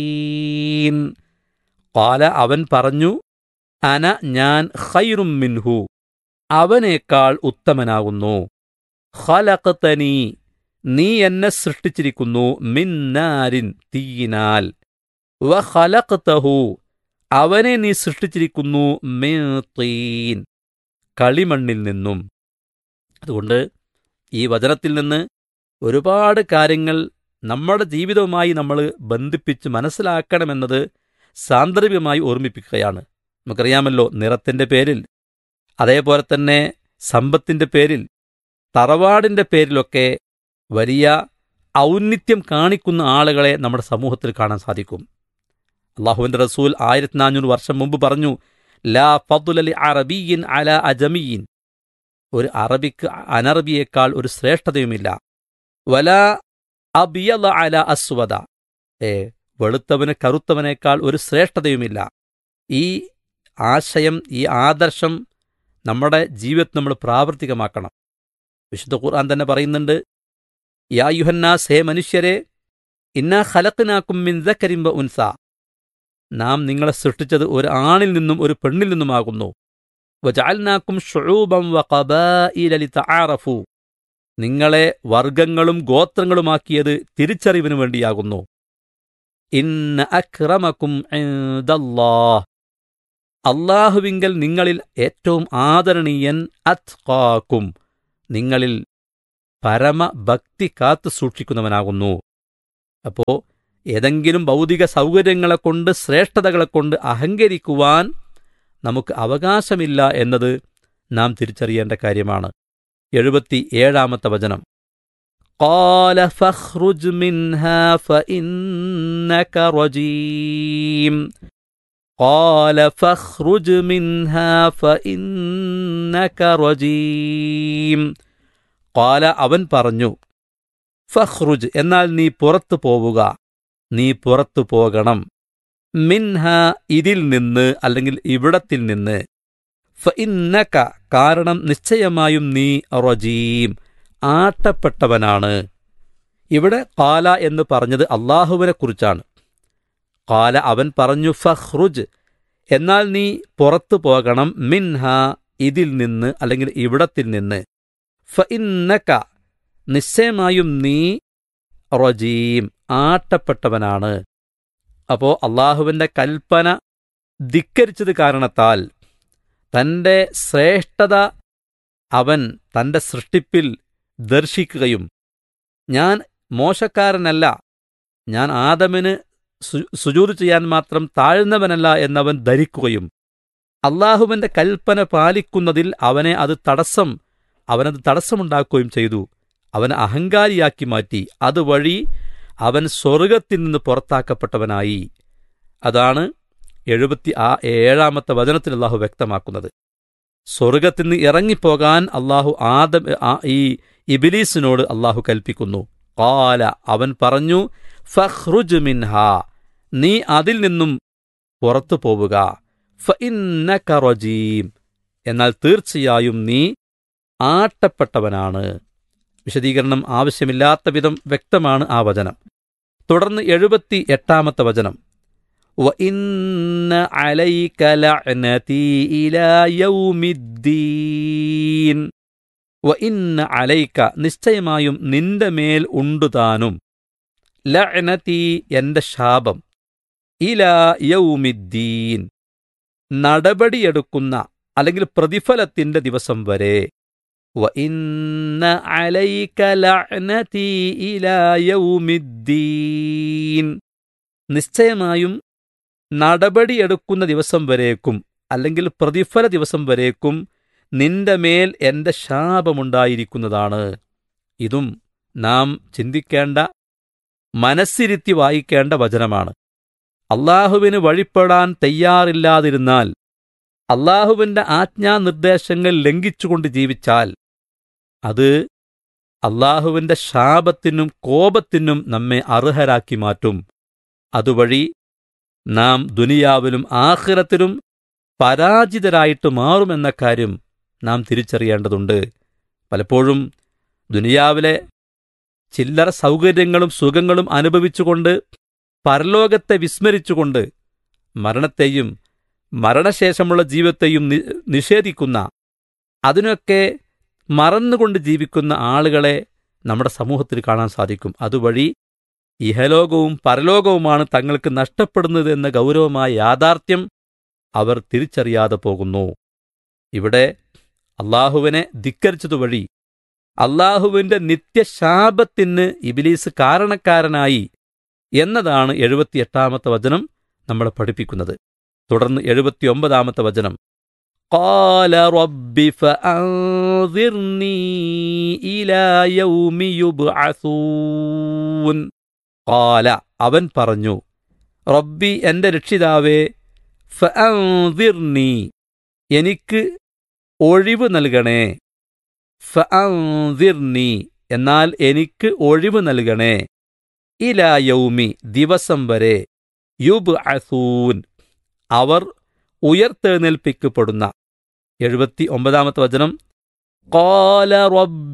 തീൻ കാല അവൻ പറഞ്ഞു അന ഞാൻ ഖൈറും മിൻഹു അവനേക്കാൾ ഉത്തമനാകുന്നു ഖലഖതനി നീ എന്നെ സൃഷ്ടിച്ചിരിക്കുന്നു മിന്നാരിൻ തീയിനാൽ വ ഖലഖതഹു അവനെ നീ സൃഷ്ടിച്ചിരിക്കുന്നു മിൻ തീൻ കളിമണ്ണിൽ നിന്നും അതുകൊണ്ട് ഈ വചനത്തിൽ നിന്ന് ഒരുപാട് കാര്യങ്ങൾ നമ്മുടെ ജീവിതവുമായി നമ്മൾ ബന്ധിപ്പിച്ച് മനസ്സിലാക്കണമെന്നത് സാന്ദർഭികമായി ഓർമ്മിപ്പിക്കുകയാണ് നമുക്കറിയാമല്ലോ നിറത്തിന്റെ പേരിൽ അതേപോലെ തന്നെ സമ്പത്തിന്റെ പേരിൽ തറവാടിന്റെ പേരിലൊക്കെ വലിയ ഔന്നിത്യം കാണിക്കുന്ന ആളുകളെ നമ്മുടെ സമൂഹത്തിൽ കാണാൻ സാധിക്കും അള്ളാഹുവിന്റെ റസൂൽ ആയിരത്തി നാനൂറ് വർഷം മുമ്പ് പറഞ്ഞു ലാ ഫദ്ലലി അറബിയിൻ അല അജമിയിൻ ഒരു അറബിക്ക് അനറബിയേക്കാൾ ഒരു ശ്രേഷ്ഠതയുമില്ല വല അബിയല അല അസ്വദ ഏ വെളുത്തവന് കറുത്തവനേക്കാൾ ഒരു ശ്രേഷ്ഠതയുമില്ല ഈ ആശയം ഈ ആദർശം നമ്മുടെ ജീവിതത്തിൽ നമ്മൾ പ്രാവർത്തികമാക്കണം വിശുദ്ധ ഖുർആൻ തന്നെ പറയുന്നുണ്ട് യാ യുഹന്നാസ് ഹേ മനുഷ്യരെ ഇന്നാ ഖലഖ്നാക്കും മിൻ ദക്കരിമ്പ ഉൻസ നാം നിങ്ങളെ സൃഷ്ടിച്ചത് ഒരു ആണിൽ നിന്നും ഒരു പെണ്ണിൽ നിന്നുമാകുന്നു വജഅൽനാക്കും ഷുഊബം വഖബായില ലിതആറഫു നിങ്ങളെ വർഗങ്ങളും ഗോത്രങ്ങളുമാക്കിയത് തിരിച്ചറിവിനു വേണ്ടിയാകുന്നു ഇന്ന അക്രമക്കും ഇൻദല്ലാഹ് അള്ളാഹുവിങ്കൽ നിങ്ങളിൽ ഏറ്റവും ആദരണീയൻ അത്കാക്കും നിങ്ങളിൽ പരമഭക്തി കാത്തു സൂക്ഷിക്കുന്നവനാകുന്നു അപ്പോ ഏതെങ്കിലും ഭൗതിക സൗകര്യങ്ങളെ കൊണ്ട് ശ്രേഷ്ഠതകളെ കൊണ്ട് അഹങ്കരിക്കുവാൻ നമുക്ക് അവകാശമില്ല എന്നത് നാം തിരിച്ചറിയേണ്ട കാര്യമാണ് എഴുപത്തി ഏഴാമത്തെ വചനം قال فاخرج منها فإنك رجيم قال فاخرج منها فإنك رجيم قال അവൻ പറഞ്ഞു ഫഖ്റുജ് എന്നാൽ നീ പുറത്തു പോവുക നീ പുറത്തു പോകണം മിൻഹ ഇതിൽ നിന്ന് അല്ലെങ്കിൽ ഇവിടത്തിൽ നിന്ന് ഫഇന്നക കാരണം നിശ്ചയമായും നീ റജീം ആട്ടപ്പെട്ടവനാണ് ഇവിടെ കാല എന്ന് പറഞ്ഞത് അള്ളാഹുവിനെ കുറിച്ചാണ് കാല അവൻ പറഞ്ഞു ഫഹ്റുജ് എന്നാൽ നീ പുറത്തു പോകണം മിൻഹ ഇതിൽ നിന്ന് അല്ലെങ്കിൽ ഇവിടത്തിൽ നിന്ന് ഫഇന്നക നിശ്ചയമായും നീ റജീം ആട്ടപ്പെട്ടവനാണ് അപ്പോ അള്ളാഹുവിന്റെ കൽപ്പന ധിക്കരിച്ചത് കാരണത്താൽ തന്റെ ശ്രേഷ്ഠത അവൻ തന്റെ സൃഷ്ടിപ്പിൽ ദർശിക്കുകയും ഞാൻ മോശക്കാരനല്ല ഞാൻ ആദമിന് സുജൂത് ചെയ്യാൻ മാത്രം താഴ്ന്നവനല്ല എന്നവൻ ധരിക്കുകയും അള്ളാഹുവിന്റെ കൽപ്പന പാലിക്കുന്നതിൽ അവനെ അത് തടസ്സം അവനത് തടസ്സമുണ്ടാക്കുകയും ചെയ്തു അവൻ അഹങ്കാരിയാക്കി മാറ്റി അതുവഴി അവൻ സ്വർഗത്തിൽ നിന്ന് പുറത്താക്കപ്പെട്ടവനായി അതാണ് എഴുപത്തി ആ ഏഴാമത്തെ വചനത്തിൽ അള്ളാഹു വ്യക്തമാക്കുന്നത് സ്വർഗത്തിൽ നിന്ന് ഇറങ്ങിപ്പോകാൻ അള്ളാഹു ആദം ഈ ഇബിലീസിനോട് അള്ളാഹു കൽപ്പിക്കുന്നു കാല അവൻ പറഞ്ഞു ഫഹ്റുജ് മിൻഹ നീ അതിൽ നിന്നും പുറത്തു പോവുക ഫഇന്നക റജീം എന്നാൽ തീർച്ചയായും നീ ആട്ടപ്പെട്ടവനാണ് വിശദീകരണം ആവശ്യമില്ലാത്ത വിധം വ്യക്തമാണ് ആ വചനം തുടർന്ന് എഴുപത്തി എട്ടാമത്തെ വചനം وإن عليك لعنتي إلى يوم الدين وإن عليك നിശ്ചയമായും നിന്റെ മേൽ ഉണ്ടുതാനും ലഅനതി എന്റെ ശാപം ഇലാ യൗമിദ്ദീൻ നടപടിയെടുക്കുന്ന അല്ലെങ്കിൽ പ്രതിഫലത്തിന്റെ ദിവസം വരെ وإن عليك لعنتي إلى يوم الدين നിശ്ചയമായും നടപടിയെടുക്കുന്ന ദിവസം വരേക്കും അല്ലെങ്കിൽ പ്രതിഫല ദിവസം വരേക്കും നിന്റെ മേൽ എന്റെ ശാപമുണ്ടായിരിക്കുന്നതാണ് ഇതും നാം ചിന്തിക്കേണ്ട മനസ്സിരുത്തി വായിക്കേണ്ട വചനമാണ് അള്ളാഹുവിന് വഴിപ്പെടാൻ തയ്യാറില്ലാതിരുന്നാൽ അള്ളാഹുവിന്റെ ആജ്ഞാനിർദ്ദേശങ്ങൾ ലംഘിച്ചുകൊണ്ട് ജീവിച്ചാൽ അത് അള്ളാഹുവിന്റെ ശാപത്തിനും കോപത്തിനും നമ്മെ അർഹരാക്കി മാറ്റും അതുവഴി നാം ദുനിയാവിലും ആഖിറത്തിലും പരാജിതരായിട്ട് മാറുമെന്ന കാര്യം നാം തിരിച്ചറിയേണ്ടതുണ്ട് പലപ്പോഴും ദുനിയാവിലെ ചില്ലറ സൗകര്യങ്ങളും സുഖങ്ങളും അനുഭവിച്ചുകൊണ്ട് പരലോകത്തെ വിസ്മരിച്ചുകൊണ്ട് മരണത്തെയും മരണശേഷമുള്ള ജീവിതത്തെയും നി- നിഷേധിക്കുന്ന അതിനൊക്കെ മറന്നുകൊണ്ട് ജീവിക്കുന്ന ആളുകളെ നമ്മുടെ സമൂഹത്തിൽ കാണാൻ സാധിക്കും അതുവഴി ഇഹലോകവും പരലോകവുമാണ് തങ്ങൾക്ക് നഷ്ടപ്പെടുന്നത് എന്ന ഗൗരവമായ യാഥാർത്ഥ്യം അവർ തിരിച്ചറിയാതെ പോകുന്നു ഇവിടെ അള്ളാഹുവിനെ ധിക്കരിച്ചതുവഴി അള്ളാഹുവിന്റെ നിത്യശാപത്തിന് ഇബിലീസ് കാരണക്കാരനായി എന്നതാണ് എഴുപത്തിയെട്ടാമത്തെ വചനം നമ്മളെ പഠിപ്പിക്കുന്നത് തുടർന്ന് എഴുപത്തിയൊമ്പതാമത്തെ വചനം قال رب فأنظرني إلى يوم يبعثون قال അവൻ പറഞ്ഞു റബ്ബി എന്റെ രക്ഷിതാവേ ഫഅൻദിർനി എനിക്ക് ഒഴിവ് നൽകണേ ഫഅൻദിർനി എന്നാൽ എനിക്ക് ഒഴിവ് നൽകണേ ഇലാ യൗമി ദിവസം വരെ യുബ് അസൂൻ അവർ ഉയർത്തെഴുന്നേൽപ്പിക്കപ്പെടുന്ന എഴുപത്തി ഒമ്പതാമത്തെ വചനം قال رب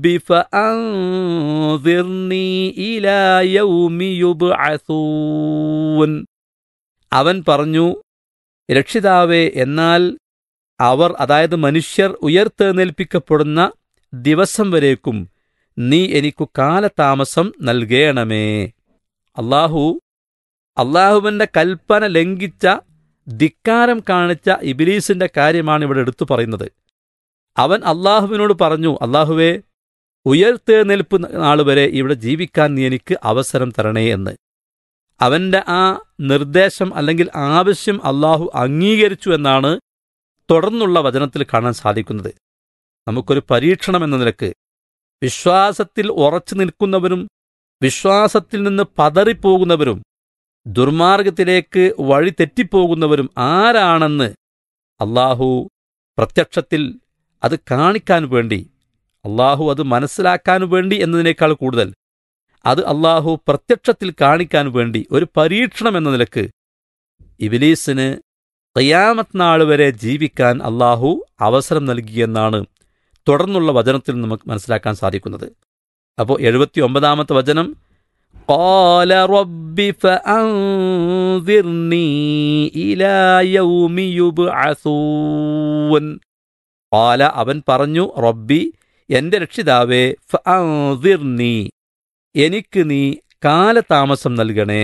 فأنظرني إلى يوم يبعثون അവൻ പറഞ്ഞു രക്ഷിതാവേ എന്നാൽ അവർ അതായത് മനുഷ്യർ ഉയർത്തെഴുന്നേൽപ്പിക്കപ്പെടുന്ന ദിവസം വരേക്കും നീ എനിക്കു കാലതാമസം നൽകേണമേ അള്ളാഹു അള്ളാഹുവിന്റെ കൽപ്പന ലംഘിച്ച ധിക്കാരം കാണിച്ച ഇബിലീസിന്റെ കാര്യമാണ് ഇവിടെ എടുത്തു പറയുന്നത് അവൻ അള്ളാഹുവിനോട് പറഞ്ഞു അള്ളാഹുവേ ഉയർത്തെഴുന്നേൽപ്പ് നാൾ വരെ ഇവിടെ ജീവിക്കാൻ നീ എനിക്ക് അവസരം തരണേ എന്ന് അവന്റെ ആ നിർദ്ദേശം അല്ലെങ്കിൽ ആവശ്യം അള്ളാഹു അംഗീകരിച്ചു എന്നാണ് തുടർന്നുള്ള വചനത്തിൽ കാണാൻ സാധിക്കുന്നത് നമുക്കൊരു പരീക്ഷണം എന്ന നിലക്ക് വിശ്വാസത്തിൽ ഉറച്ചു നിൽക്കുന്നവരും വിശ്വാസത്തിൽ നിന്ന് പതറിപ്പോകുന്നവരും ദുർമാർഗത്തിലേക്ക് വഴി തെറ്റിപ്പോകുന്നവരും ആരാണെന്ന് അള്ളാഹു പ്രത്യക്ഷത്തിൽ അത് കാണിക്കാൻ വേണ്ടി അള്ളാഹു അത് മനസ്സിലാക്കാൻ വേണ്ടി എന്നതിനേക്കാൾ കൂടുതൽ അത് അള്ളാഹു പ്രത്യക്ഷത്തിൽ കാണിക്കാൻ വേണ്ടി ഒരു പരീക്ഷണം എന്ന നിലക്ക് ഇബിലീസിന് ഖിയാമത്ത് നാൾ വരെ ജീവിക്കാൻ അള്ളാഹു അവസരം നൽകിയെന്നാണ് തുടർന്നുള്ള വചനത്തിൽ നമുക്ക് മനസ്സിലാക്കാൻ സാധിക്കുന്നത് അപ്പോൾ എഴുപത്തി ഒമ്പതാമത്തെ വചനം قال رب فأنذرني إلى يوم يبعثون قال അവൻ പറഞ്ഞു റബ്ബി എന്റെ രക്ഷിതാവേ ഫഅൻദിർനി എനിക്ക് നീ കാലതാമസം നൽകണേ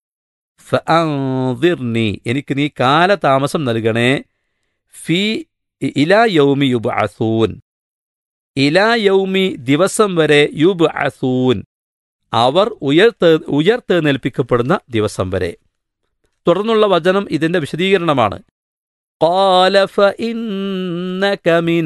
ഫഅൻദിർനി എനിക്ക് നീ കാലതാമസം നൽകണേ ഫി ഇലാ യൗമി യുബ്അസൂൻ ഇലാ യൗമി ദിവസം വരെ യുബ്അസൂൻ അവർ ഉയർത്ത് ഉയർത്തെഴുന്നേൽപ്പിക്കപ്പെടുന്ന ദിവസം വരെ തുടർന്നുള്ള വചനം ഇതിന്റെ വിശദീകരണമാണ് قال فإنك من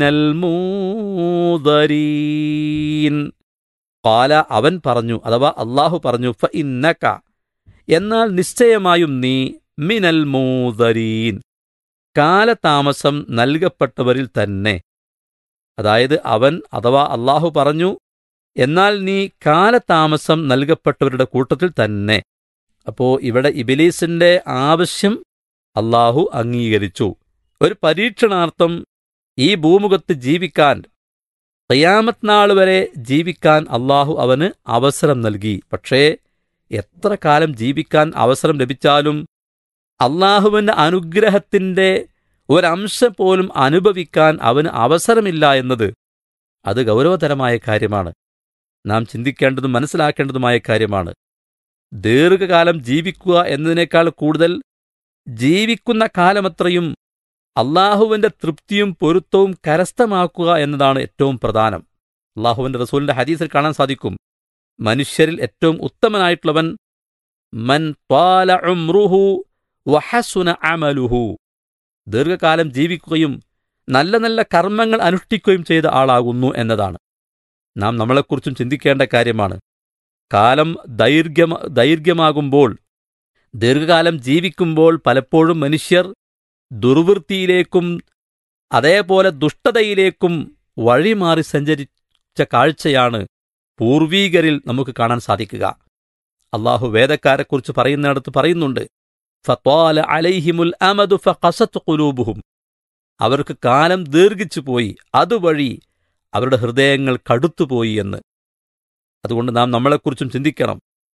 المنظرين قال അവൻ പറഞ്ഞു അഥവാ അള്ളാഹു പറഞ്ഞു ഫഇന്നക എന്നാൽ നിശ്ചയമായും നീ മിനൽ മൂദരീൻ കാലതാമസം നൽകപ്പെട്ടവരിൽ തന്നെ അതായത് അവൻ അഥവാ അള്ളാഹു പറഞ്ഞു എന്നാൽ നീ കാലതാമസം നൽകപ്പെട്ടവരുടെ കൂട്ടത്തിൽ തന്നെ അപ്പോ ഇവിടെ ഇബിലീസിന്റെ ആവശ്യം അള്ളാഹു അംഗീകരിച്ചു ഒരു പരീക്ഷണാർത്ഥം ഈ ഭൂമുഖത്ത് ജീവിക്കാൻ ഖിയാമത്ത് നാൾ വരെ ജീവിക്കാൻ അള്ളാഹു അവന് അവസരം നൽകി പക്ഷേ എത്ര കാലം ജീവിക്കാൻ അവസരം ലഭിച്ചാലും അള്ളാഹുവിന്റെ അനുഗ്രഹത്തിന്റെ ഒരംശം പോലും അനുഭവിക്കാൻ അവന് അവസരമില്ല എന്നത് അത് ഗൗരവതരമായ കാര്യമാണ് നാം ചിന്തിക്കേണ്ടതും മനസ്സിലാക്കേണ്ടതുമായ കാര്യമാണ് ദീർഘകാലം ജീവിക്കുക എന്നതിനേക്കാൾ കൂടുതൽ ജീവിക്കുന്ന കാലമത്രയും അള്ളാഹുവിന്റെ തൃപ്തിയും പൊരുത്തവും കരസ്ഥമാക്കുക എന്നതാണ് ഏറ്റവും പ്രധാനം അള്ളാഹുവിന്റെ റസൂലിന്റെ ഹദീസിൽ കാണാൻ സാധിക്കും മനുഷ്യരിൽ ഏറ്റവും ഉത്തമനായിട്ടുള്ളവൻ മൻ ത്വാല ഉംറുഹു വഹസുന അമലുഹു ദീർഘകാലം ജീവിക്കുകയും നല്ല നല്ല കർമ്മങ്ങൾ അനുഷ്ഠിക്കുകയും ചെയ്ത ആളാകുന്നു എന്നതാണ് നാം നമ്മളെക്കുറിച്ചും ചിന്തിക്കേണ്ട കാര്യമാണ് കാലം ദൈർഘ്യമ ദൈർഘ്യമാകുമ്പോൾ ദീർഘകാലം ജീവിക്കുമ്പോൾ പലപ്പോഴും മനുഷ്യർ ദുർവൃത്തിയിലേക്കും അതേപോലെ ദുഷ്ടതയിലേക്കും വഴിമാറി സഞ്ചരിച്ച കാഴ്ചയാണ് പൂർവീകരിൽ നമുക്ക് കാണാൻ സാധിക്കുക അള്ളാഹു വേദക്കാരെക്കുറിച്ച് പറയുന്നിടത്ത് പറയുന്നുണ്ട് ഫത്വാല അലൈഹിമുൽ അമദു ഫഖസത്ത് ഖുലൂബുഹും അവർക്ക് കാലം ദീർഘിച്ചു പോയി അതുവഴി അവരുടെ ഹൃദയങ്ങൾ കടുത്തുപോയി എന്ന് അതുകൊണ്ട് നാം നമ്മളെക്കുറിച്ചും ചിന്തിക്കണം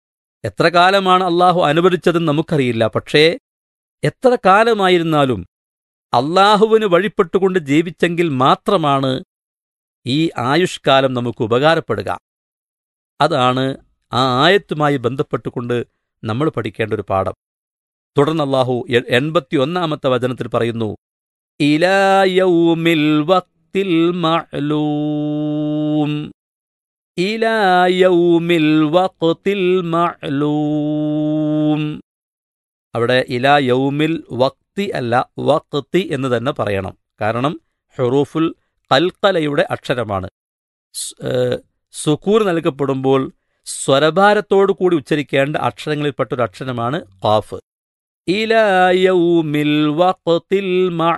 എത്ര കാലമാണ് അള്ളാഹു അനുവദിച്ചതെന്ന് നമുക്കറിയില്ല പക്ഷേ എത്ര കാലമായിരുന്നാലും അള്ളാഹുവിന് വഴിപ്പെട്ടുകൊണ്ട് ജീവിച്ചെങ്കിൽ മാത്രമാണ് ഈ ആയുഷ്കാലം നമുക്ക് ഉപകാരപ്പെടുക അതാണ് ആ ആയത്തുമായി ബന്ധപ്പെട്ടുകൊണ്ട് നമ്മൾ പഠിക്കേണ്ട ഒരു പാഠം തുടർന്ന് അള്ളാഹു എൺപത്തി ഒന്നാമത്തെ വചനത്തിൽ പറയുന്നു ഇലായൗമിൽ വക്തിൽ മഅലൂം ഇലായൗമിൽ വക്തിൽ മഅലൂം അവിടെ ഇലാ യൗമിൽ വക്തി അല്ല വക്തി എന്ന് തന്നെ പറയണം കാരണം ഹെറൂഫുൽ കൽക്കലയുടെ അക്ഷരമാണ് സുക്കൂർ നൽകപ്പെടുമ്പോൾ സ്വരഭാരത്തോടു കൂടി ഉച്ചരിക്കേണ്ട അക്ഷരങ്ങളിൽപ്പെട്ട ഒരു അക്ഷരമാണ് ഖാഫ് ഇലായൗമിൽ വഖത്തിൽ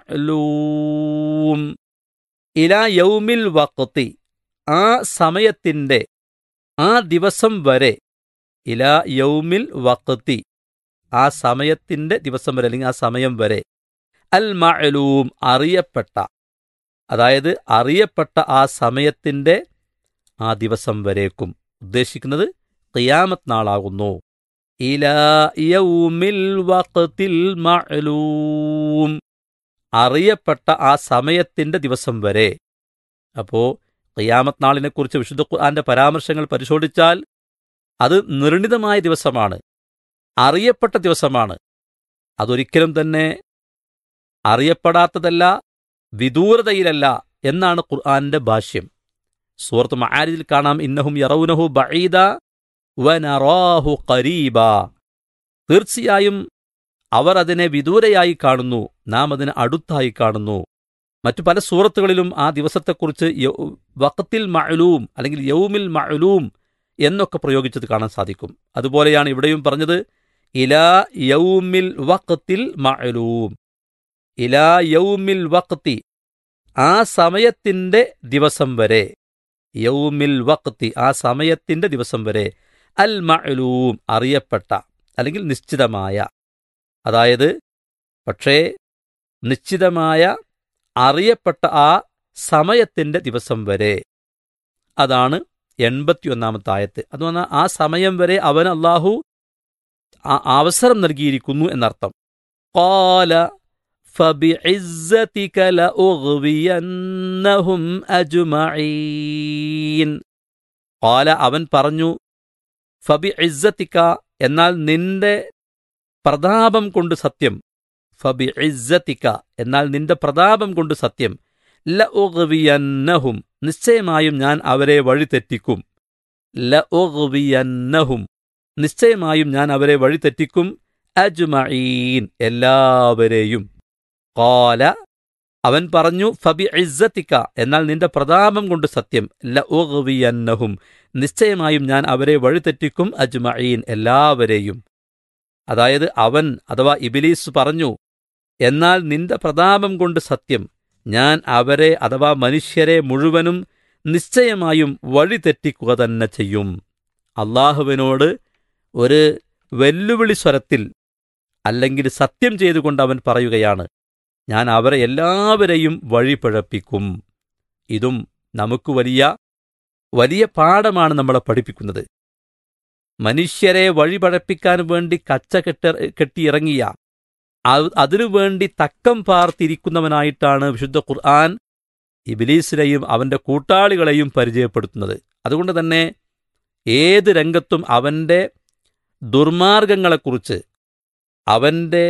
മഅലൂം ഇലാ യൗമിൽ വഖത്തി ആ സമയത്തിന്റെ ആ ദിവസം വരെ ഇലാ യൗമിൽ വഖത്തി ആ സമയത്തിന്റെ ദിവസം വരെ അല്ലെങ്കിൽ ആ സമയം വരെ അൽ മഅലൂം അറിയപ്പെട്ട അതായത് അറിയപ്പെട്ട ആ സമയത്തിന്റെ ആ ദിവസം വരേക്കും ഉദ്ദേശിക്കുന്നത് ഖിയാമത്ത് നാളാകുന്നു ഇലാ യൗമിൽ വഖത്തിൽ മഅലൂം അറിയപ്പെട്ട ആ സമയത്തിന്റെ ദിവസം വരെ അപ്പോ ഖിയാമത്ത് നാളിനെക്കുറിച്ച് വിശുദ്ധ ഖുർആന്റെ പരാമർശങ്ങൾ പരിശോധിച്ചാൽ അത് നിർണിതമായ ദിവസമാണ് അറിയപ്പെട്ട ദിവസമാണ് അതൊരിക്കലും തന്നെ അറിയപ്പെടാത്തതല്ല വിദൂരതയിലല്ല എന്നാണ് ഖുർആന്റെ ഭാഷ്യം സൂറത്ത് മആരിജിൽ കാണാം ഇന്നഹും യറൗനഹു ബഈദ വനറാഹു ഖരീബ തീർച്ചയായും അവർ അതിനെ വിദൂരയായി കാണുന്നു നാം അതിനെ അടുത്തായി കാണുന്നു മറ്റു പല സൂറത്തുകളിലും ആ ദിവസത്തെക്കുറിച്ച് വഖത്തിൽ മഅലൂം അല്ലെങ്കിൽ യൗമിൽ മഅലൂം എന്നൊക്കെ പ്രയോഗിച്ചത് കാണാൻ സാധിക്കും അതുപോലെയാണ് ഇവിടെയും പറഞ്ഞത് ഇലാ യൗമിൽ വഖത്തിൽ മഅലൂം ഇലാ യൗമിൽ വഖത്തി ആ സമയത്തിന്റെ ദിവസം വരെ യൗമിൽ വഖത്തി ആ സമയത്തിന്റെ ദിവസം വരെ അൽ മഅലൂം അറിയപ്പെട്ട അല്ലെങ്കിൽ നിശ്ചിതമായ അതായത് പക്ഷേ നിശ്ചിതമായ അറിയപ്പെട്ട ആ സമയത്തിന്റെ ദിവസം വരെ അതാണ് എൺപത്തിയൊന്നാമത്തെ ആയത്ത് അത് പറഞ്ഞാൽ ആ സമയം വരെ അവൻ അള്ളാഹു അവസരം നൽകിയിരിക്കുന്നു എന്നർത്ഥം قال فبعزتك لأغوينهم أجمعين قال അവൻ പറഞ്ഞു ഫബി ഇസ്സത്തിക്ക എന്നാൽ നിന്റെ പ്രതാപം കൊണ്ട് സത്യം ഫബി ഇസ്സത്തിക്ക എന്നാൽ നിന്റെ പ്രതാപം കൊണ്ട് സത്യം ലഉഗ്വിയന്നഹും നിശ്ചയമായും ഞാൻ അവരെ വഴിതെറ്റിക്കും ലഉഗ്വിയന്നഹും നിശ്ചയമായും ഞാൻ അവരെ വഴിതെറ്റിക്കും അജ്മഈൻ എല്ലാവരെയും കോല അവൻ പറഞ്ഞു ഫബി ഇസ്സത്തിക്ക എന്നാൽ നിന്റെ പ്രതാപം കൊണ്ട് സത്യം ലഉഗ്വിയന്നഹും നിശ്ചയമായും ഞാൻ അവരെ വഴിതെറ്റിക്കും അജ്മഈൻ എല്ലാവരെയും അതായത് അവൻ അഥവാ ഇബിലീസ് പറഞ്ഞു എന്നാൽ നിന്റെ പ്രതാപം കൊണ്ട് സത്യം ഞാൻ അവരെ അഥവാ മനുഷ്യരെ മുഴുവനും നിശ്ചയമായും വഴിതെറ്റിക്കുക തന്നെ ചെയ്യും അള്ളാഹുവിനോട് ഒരു വെല്ലുവിളി സ്വരത്തിൽ അല്ലെങ്കിൽ സത്യം ചെയ്തുകൊണ്ട് അവൻ പറയുകയാണ് ഞാൻ അവരെ എല്ലാവരെയും വഴിപിഴപ്പിക്കും ഇതും നമുക്ക് വലിയ വലിയ പാഠമാണ് നമ്മളെ പഠിപ്പിക്കുന്നത് മനുഷ്യരെ വഴിപഴപ്പിക്കാൻ വേണ്ടി കച്ച കെട്ട കെട്ടിയിറങ്ങിയ അതിനുവേണ്ടി തക്കം പാർത്തിരിക്കുന്നവനായിട്ടാണ് വിശുദ്ധ ഖുർആൻ ഇബിലീസിനെയും അവന്റെ കൂട്ടാളികളെയും പരിചയപ്പെടുത്തുന്നത് അതുകൊണ്ട് തന്നെ ഏത് രംഗത്തും അവന്റെ ദുർമാർഗങ്ങളെക്കുറിച്ച് അവന്റെ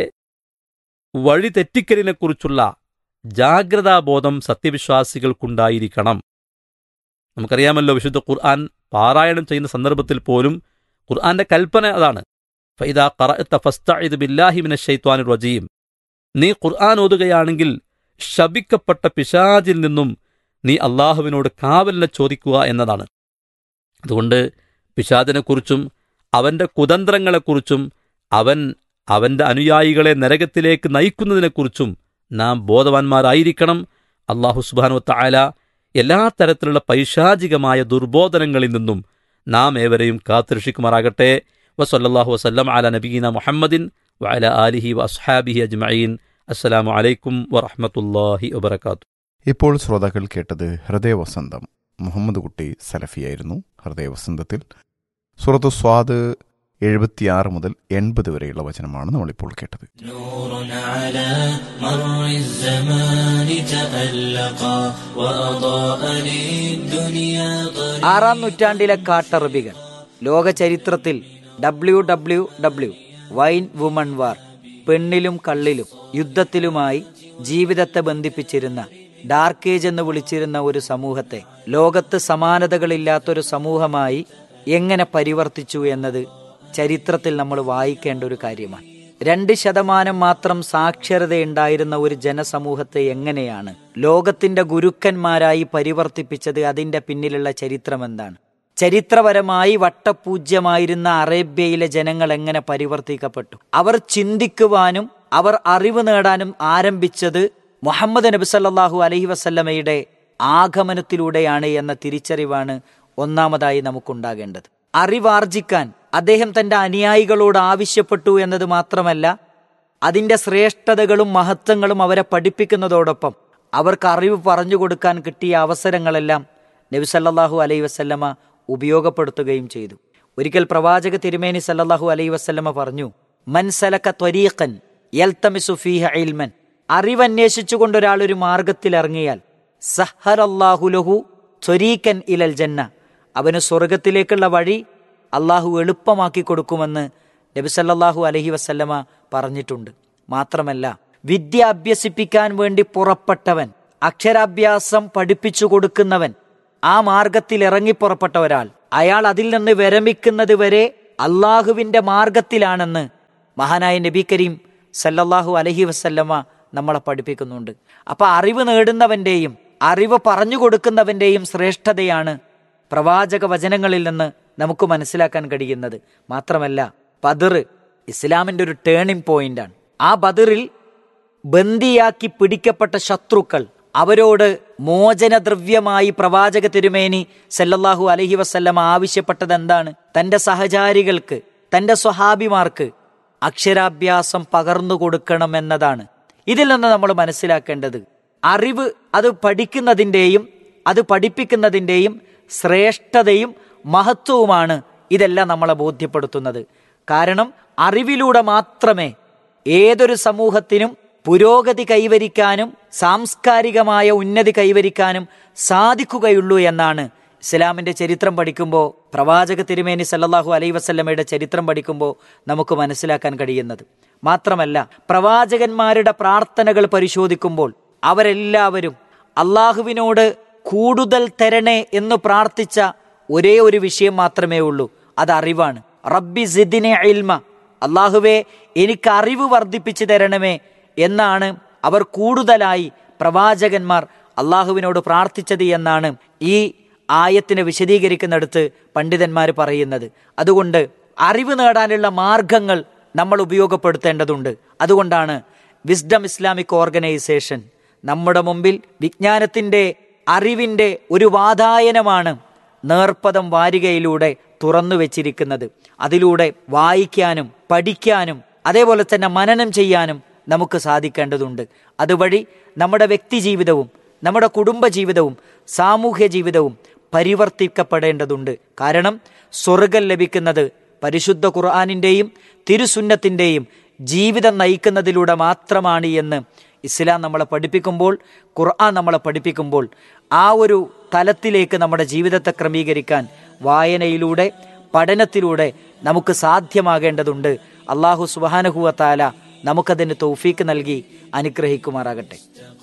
വഴി തെറ്റിക്കലിനെക്കുറിച്ചുള്ള ജാഗ്രതാബോധം സത്യവിശ്വാസികൾക്കുണ്ടായിരിക്കണം നമുക്കറിയാമല്ലോ വിശുദ്ധ ഖുർആൻ പാരായണം ചെയ്യുന്ന സന്ദർഭത്തിൽ പോലും ഖുർആന്റെ കൽപ്പന അതാണ് ഫൈദ ഖറഅത്ത ഫസ്തഇദ് ബില്ലാഹി മിനശ് ശൈത്വാനിർ റജീം നീ ഖുർആൻ ഓതുകയാണെങ്കിൽ ശപിക്കപ്പെട്ട പിശാചിൽ നിന്നും നീ അള്ളാഹുവിനോട് കാവലിനെ ചോദിക്കുക എന്നതാണ് അതുകൊണ്ട് പിശാചിനെക്കുറിച്ചും അവന്റെ കുതന്ത്രങ്ങളെക്കുറിച്ചും അവൻ അവന്റെ അനുയായികളെ നരകത്തിലേക്ക് നയിക്കുന്നതിനെക്കുറിച്ചും നാം ബോധവാന്മാരായിരിക്കണം അള്ളാഹു സുബാനുവത്ത ആല എല്ലാ തരത്തിലുള്ള പൈശാചികമായ ദുർബോധനങ്ങളിൽ നിന്നും നാം ഏവരെയും കാത്തുരക്ഷിക്കുമാറാകട്ടെ വസല്ലാഹു വസ്ലം അല നബീന മുഹമ്മദിൻ വഅല ആലിഹി വഅസ്ഹാബിഹി അജ്മഈൻ അസ്സലാമു അലൈക്കും വറഹ്മത്തുള്ളാഹി വബറകാത്തു ഇപ്പോൾ ശ്രോതാക്കൾ കേട്ടത് ഹൃദയവസന്തം മുഹമ്മദ് കുട്ടി സലഫിയായിരുന്നു ഹൃദയവസന്തത്തിൽ സുറത്തു സ്വാദ് എഴുപത്തിയാറ് മുതൽ എൺപത് വരെയുള്ള വചനമാണ് നമ്മളിപ്പോൾ കേട്ടത് نور على مر الزمان تألقا وأضاء للدنيا طريقا ആറാം നൂറ്റാണ്ടിലെ കാട്ടറബികൾ ലോക ചരിത്രത്തിൽ W W W wine woman war പെണ്ണിലും കള്ളിലും യുദ്ധത്തിലുമായി ജീവിതത്തെ ബന്ധിപ്പിച്ചിരുന്ന ഡാർക്ക് ഏജ് എന്ന് വിളിച്ചിരുന്ന ഒരു സമൂഹത്തെ ലോകത്ത് സമാനതകളില്ലാത്തൊരു സമൂഹമായി എങ്ങനെ പരിവർത്തിച്ചു എന്നത് ചരിത്രത്തിൽ നമ്മൾ വായിക്കേണ്ട ഒരു കാര്യമാണ് രണ്ട് ശതമാനം മാത്രം സാക്ഷരതയുണ്ടായിരുന്ന ഒരു ജനസമൂഹത്തെ എങ്ങനെയാണ് ലോകത്തിന്റെ ഗുരുക്കന്മാരായി പരിവർത്തിപ്പിച്ചത് അതിന്റെ പിന്നിലുള്ള ചരിത്രം എന്താണ് ചരിത്രപരമായി വട്ടപൂജ്യമായിരുന്ന അറേബ്യയിലെ ജനങ്ങൾ എങ്ങനെ പരിവർത്തിക്കപ്പെട്ടു അവർ ചിന്തിക്കുവാനും അവർ അറിവ് നേടാനും ആരംഭിച്ചത് മുഹമ്മദ് നബി സല്ലല്ലാഹു അലൈഹി വസല്ലമയുടെ ആഗമനത്തിലൂടെയാണ് എന്ന തിരിച്ചറിവാണ് ഒന്നാമതായി നമുക്കുണ്ടാകേണ്ടത് അറിവാർജിക്കാൻ അദ്ദേഹം തന്റെ അനുയായികളോട് ആവശ്യപ്പെട്ടു എന്നത് മാത്രമല്ല അതിന്റെ ശ്രേഷ്ഠതകളും മഹത്വങ്ങളും അവരെ പഠിപ്പിക്കുന്നതോടൊപ്പം അവർക്ക് അറിവ് പറഞ്ഞു കൊടുക്കാൻ കിട്ടിയ അവസരങ്ങളെല്ലാം നബി സല്ലല്ലാഹു അലൈഹി വസല്ലമ ഉപയോഗപ്പെടുത്തുകയും ചെയ്തു ഒരിക്കൽ പ്രവാചക തിരുമേനി സല്ലല്ലാഹു അലൈഹി വസല്ലമ പറഞ്ഞു മൻസലക ത്വരീഖൻ യൽതമിസു ഫീഹ ഇൽമൻ അറിവന്വേഷിച്ചുകൊണ്ട് ഒരാൾ ഒരു മാർഗത്തിൽ ഇറങ്ങിയാൽ സഹറല്ലാഹു ലഹു ത്വരീക്കൻ ഇലൽ ജന്ന അവന് സ്വർഗത്തിലേക്കുള്ള വഴി അള്ളാഹു എളുപ്പമാക്കി കൊടുക്കുമെന്ന് നബി സല്ലല്ലാഹു അലൈഹി വസല്ലമ പറഞ്ഞിട്ടുണ്ട് മാത്രമല്ല വിദ്യ അഭ്യസിപ്പിക്കാൻ വേണ്ടി പുറപ്പെട്ടവൻ അക്ഷരാഭ്യാസം പഠിപ്പിച്ചു കൊടുക്കുന്നവൻ ആ മാർഗത്തിൽ ഇറങ്ങി പുറപ്പെട്ട ഒരാൾ അയാൾ അതിൽ നിന്ന് വിരമിക്കുന്നത് വരെ അള്ളാഹുവിന്റെ മാർഗത്തിലാണെന്ന് മഹാനായ നബി കരീം സല്ലല്ലാഹു അലഹി വസല്ലമ നമ്മളെ പഠിപ്പിക്കുന്നുണ്ട് അപ്പൊ അറിവ് നേടുന്നവന്റെയും അറിവ് പറഞ്ഞു കൊടുക്കുന്നവന്റെയും ശ്രേഷ്ഠതയാണ് പ്രവാചക വചനങ്ങളിൽ നിന്ന് നമുക്ക് മനസ്സിലാക്കാൻ കഴിയുന്നത് മാത്രമല്ല ബദർ ഇസ്ലാമിന്റെ ഒരു ടേണിംഗ് പോയിന്റാണ് ആ ബദറിൽ ബന്ദിയാക്കി പിടിക്കപ്പെട്ട ശത്രുക്കൾ അവരോട് മോചനദ്രവ്യമായി പ്രവാചക തിരുമേനി സല്ലല്ലാഹു അലഹി വസല്ലമ ആവശ്യപ്പെട്ടത് എന്താണ് തന്റെ സഹചാരികൾക്ക് തന്റെ സ്വഹാബിമാർക്ക് അക്ഷരാഭ്യാസം പകർന്നു കൊടുക്കണം എന്നതാണ് ഇതിൽ നിന്ന് നമ്മൾ മനസ്സിലാക്കേണ്ടത് അറിവ് അത് പഠിക്കുന്നതിൻ്റെയും അത് പഠിപ്പിക്കുന്നതിൻ്റെയും ശ്രേഷ്ഠതയും മഹത്വവുമാണ് ഇതെല്ലാം നമ്മളെ ബോധ്യപ്പെടുത്തുന്നത് കാരണം അറിവിലൂടെ മാത്രമേ ഏതൊരു സമൂഹത്തിനും പുരോഗതി കൈവരിക്കാനും സാംസ്കാരികമായ ഉന്നതി കൈവരിക്കാനും സാധിക്കുകയുള്ളൂ എന്നാണ് ഇസ്ലാമിന്റെ ചരിത്രം പഠിക്കുമ്പോൾ പ്രവാചക തിരുമേനി സല്ലല്ലാഹു അലൈ വസല്ലമയുടെ ചരിത്രം പഠിക്കുമ്പോൾ നമുക്ക് മനസ്സിലാക്കാൻ കഴിയുന്നത് മാത്രമല്ല പ്രവാചകന്മാരുടെ പ്രാർത്ഥനകൾ പരിശോധിക്കുമ്പോൾ അവരെല്ലാവരും അള്ളാഹുവിനോട് കൂടുതൽ തരണേ എന്ന് പ്രാർത്ഥിച്ച ഒരേ ഒരു വിഷയം മാത്രമേ ഉള്ളൂ അത് അറിവാണ് റബ്ബി സിദിനെ ഇൽമ അള്ളാഹുവെ എനിക്ക് അറിവ് വർദ്ധിപ്പിച്ചു തരണമേ എന്നാണ് അവർ കൂടുതലായി പ്രവാചകന്മാർ അള്ളാഹുവിനോട് പ്രാർത്ഥിച്ചത് എന്നാണ് ഈ ആയത്തിനെ വിശദീകരിക്കുന്നിടത്ത് പണ്ഡിതന്മാർ പറയുന്നത് അതുകൊണ്ട് അറിവ് നേടാനുള്ള മാർഗങ്ങൾ നമ്മൾ ഉപയോഗപ്പെടുത്തേണ്ടതുണ്ട് അതുകൊണ്ടാണ് വിസ്ഡം ഇസ്ലാമിക് ഓർഗനൈസേഷൻ നമ്മുടെ മുമ്പിൽ വിജ്ഞാനത്തിന്റെ അറിവിന്റെ ഒരു വാതായനമാണ് നേർപ്പദം വാരികയിലൂടെ തുറന്നു വെച്ചിരിക്കുന്നത് അതിലൂടെ വായിക്കാനും പഠിക്കാനും അതേപോലെ തന്നെ മനനം ചെയ്യാനും നമുക്ക് സാധിക്കേണ്ടതുണ്ട് അതുവഴി നമ്മുടെ വ്യക്തി ജീവിതവും നമ്മുടെ കുടുംബ ജീവിതവും സാമൂഹ്യ ജീവിതവും പരിവർത്തിക്കപ്പെടേണ്ടതുണ്ട് കാരണം സ്വർഗം ലഭിക്കുന്നത് പരിശുദ്ധ ഖുർആാനിൻ്റെയും തിരുസുന്നത്തിൻ്റെയും ജീവിതം നയിക്കുന്നതിലൂടെ മാത്രമാണ് എന്ന് ഇസ്ലാം നമ്മളെ പഠിപ്പിക്കുമ്പോൾ ഖുർആൻ നമ്മളെ പഠിപ്പിക്കുമ്പോൾ ആ ഒരു തലത്തിലേക്ക് നമ്മുടെ ജീവിതത്തെ ക്രമീകരിക്കാൻ വായനയിലൂടെ പഠനത്തിലൂടെ നമുക്ക് സാധ്യമാകേണ്ടതുണ്ട് അള്ളാഹു സുബാനഹുവ താല നമുക്കതിന് തൗഫീക്ക് നൽകി അനുഗ്രഹിക്കുമാറാകട്ടെ